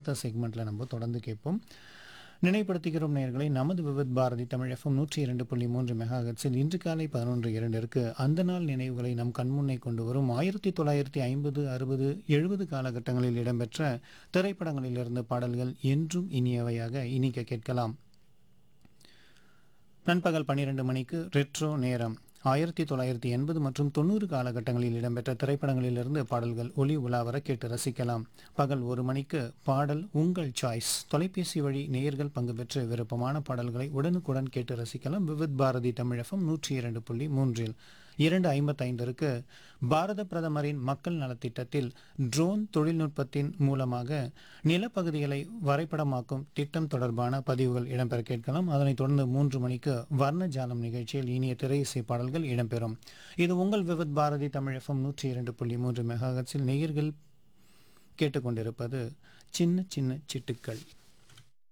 அடுத்த செக்மெண்ட்டில் நம்ம தொடர்ந்து கேட்போம் நினைப்படுத்துகிறோம் நேயர்களை நமது விவித் பாரதி தமிழ் எஃப்எம் நூற்றி இரண்டு புள்ளி மூன்று மெகாஹெட்ஸில் இன்று காலை பதினொன்று இரண்டிற்கு அந்த நாள் நினைவுகளை நம் கண்முன்னே கொண்டு வரும் ஆயிரத்தி தொள்ளாயிரத்தி ஐம்பது அறுபது எழுபது காலகட்டங்களில் இடம்பெற்ற திரைப்படங்களிலிருந்து பாடல்கள் என்றும் இனியவையாக இனிக்க கேட்கலாம் நண்பகல் பன்னிரண்டு மணிக்கு ரெட்ரோ நேரம் ஆயிரத்தி தொள்ளாயிரத்தி எண்பது மற்றும் தொண்ணூறு காலகட்டங்களில் இடம்பெற்ற திரைப்படங்களிலிருந்து பாடல்கள் ஒளி உலாவர கேட்டு ரசிக்கலாம் பகல் ஒரு மணிக்கு பாடல் உங்கள் சாய்ஸ் தொலைபேசி வழி நேயர்கள் பங்கு பெற்று விருப்பமான பாடல்களை உடனுக்குடன் கேட்டு ரசிக்கலாம் விவித் பாரதி தமிழகம் நூற்றி இரண்டு புள்ளி மூன்றில் இரண்டு ஐம்பத்தைந்திற்கு பாரத பிரதமரின் மக்கள் நலத்திட்டத்தில் ட்ரோன் தொழில்நுட்பத்தின் மூலமாக நிலப்பகுதிகளை வரைபடமாக்கும் திட்டம் தொடர்பான பதிவுகள் இடம்பெற கேட்கலாம் அதனைத் தொடர்ந்து மூன்று மணிக்கு வர்ணஜாலம் நிகழ்ச்சியில் இனிய திரை இசை பாடல்கள் இடம்பெறும் இது உங்கள் விவித் பாரதி தமிழ் எஃப்எம் நூற்றி இரண்டு புள்ளி மூன்று மெகாஹர்ட்ஸில் நேயர்கள் கேட்டுக்கொண்டிருப்பது சின்ன சின்ன சிட்டுக்கள்